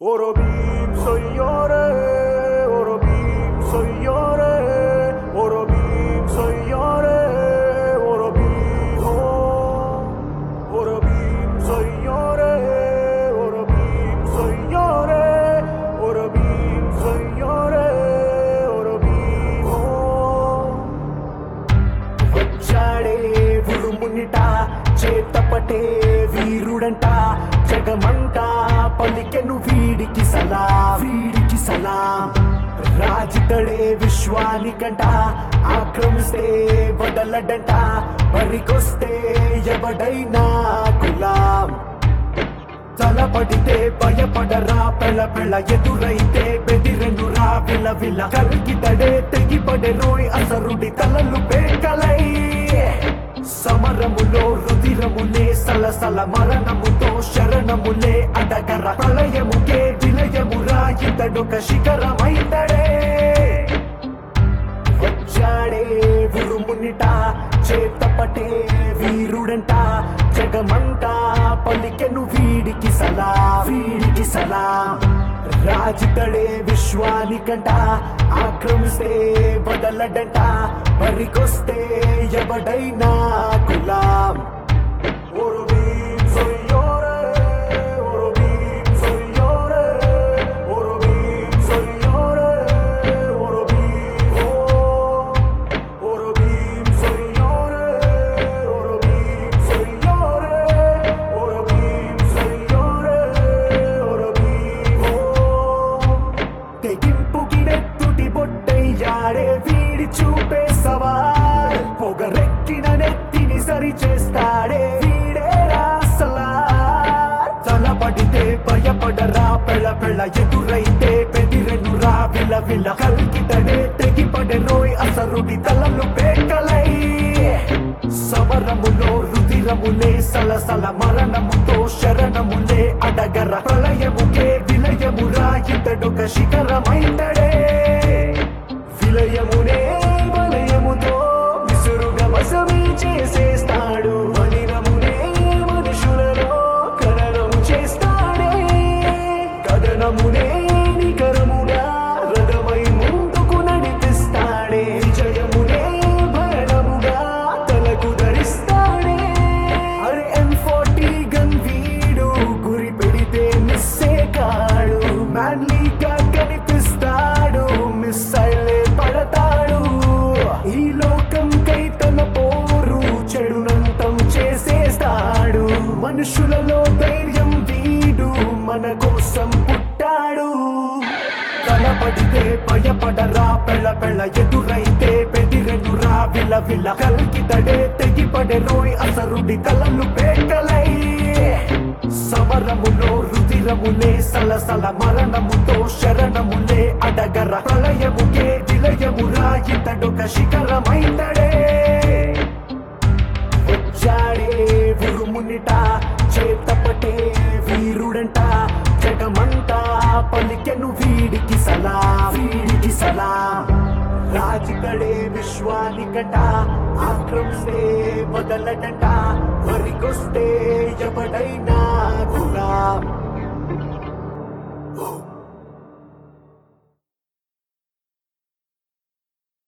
Orobim soy llore, Orobim soy llore, Orobim soy llore, Orobim oh. Orobim soy llore, Orobim soy llore, Orobim soy llore, Orobim oh. వచ్చాడే ఉరుమునిట చేతపటే వీరుడంట జగమంట పలికెను వీడికి సలా వీడికి సలా రాజితడే విశ్వానికంట ఆక్రమిస్తే వదలడంట బరికొస్తే ఎవడైనా గులాం తలపడితే భయపడరా పెళ్ళ పెళ్ళ ఎదురైతే బెదిరెనురా విల విల కలిగితడే తెగిపడే రోయ్ అసరుడి తలలు పేకలై సమరములో రుధిరములే సలసల మరణముతో శరణములే అడగర ప్రళయముకే విలయమురా ఇతడొక శిఖరమైతడే వచ్చాడే ఉరుమునిట చేతపటే వీరుడంట జగమంట పలికెను వీడికి సలా వీడికి సలా రాజితడే విశ్వానికంట ఆక్రమిస్తే వదలడంట బరికొస్తే ఎవడైనా Ghulam Orobim soy llore, Orobim soy llore, Orobim soy llore, Orobim oh. Orobim soy llore, Orobim soy llore, Orobim soy llore, Orobim oh. తెగింపుకి నెత్తుటి బొట్టయ్యాడే వీడి చూపే సవాల్ పొగరెక్కిన నెత్తిని సరి చేస్తాడే వీడే రాసలా తలపడితే భయపడరా పెళ్ళ పెళ్ళ ఎదురైతే బెదిరెనురా విల విల కలిగితడే తెగిపడే రోయ్ అసరుడి తలలు పేకలై సమరములో రుధిరములే సలసల మరణముతో శరణములే అడగర ప్రళయముకే విలయమురా ఇతడొక శిఖరమైందడే విలయమునే వలయముతో విసురుగా వశమే చేసేస్తాడు మలినమునే మనుషులలో కరణము చేస్తాడే కథనమునే నికరముగా రథమై ముందుకు నడిపిస్తాడే విజయమునే భరణముగా తలకు ధరిస్తాడే అరే ఎం ఫార్టీ గన్ వీడు గురి పెడితే మిస్సే కాడు మ్యాన్లీగా కనిపిస్తాడు మిస్సైలే పడతాడు ఈ లోకం కై తన పోరు చెడునంతం చేసేస్తాడు మనుషులలో ధైర్యం వీడు మన కోసం పుట్టాడు తలపడితే భయపడరా పెళ్ళ పెళ్ళ ఎదురైతే బెదిరెనురా విల విల కలిగితడే తెగిపడే రోయ్ అసరుడి తలలు పేకలై సమరములో రుధిరములే సలసల మరణముతో శరణములే అడగర ప్రళయముకే విలయమురా ఇతడొక శిఖరమైందడే వచ్చాడే ఉరుమునిట చేతపటే వీరుడంట జగమంట పలికెను వీడికి సలా వీడికి సలా రాజికడే విశ్వానికట ఆక్రమిస్తే వదలడంట వరికొస్తే ఎవడైనా గులాం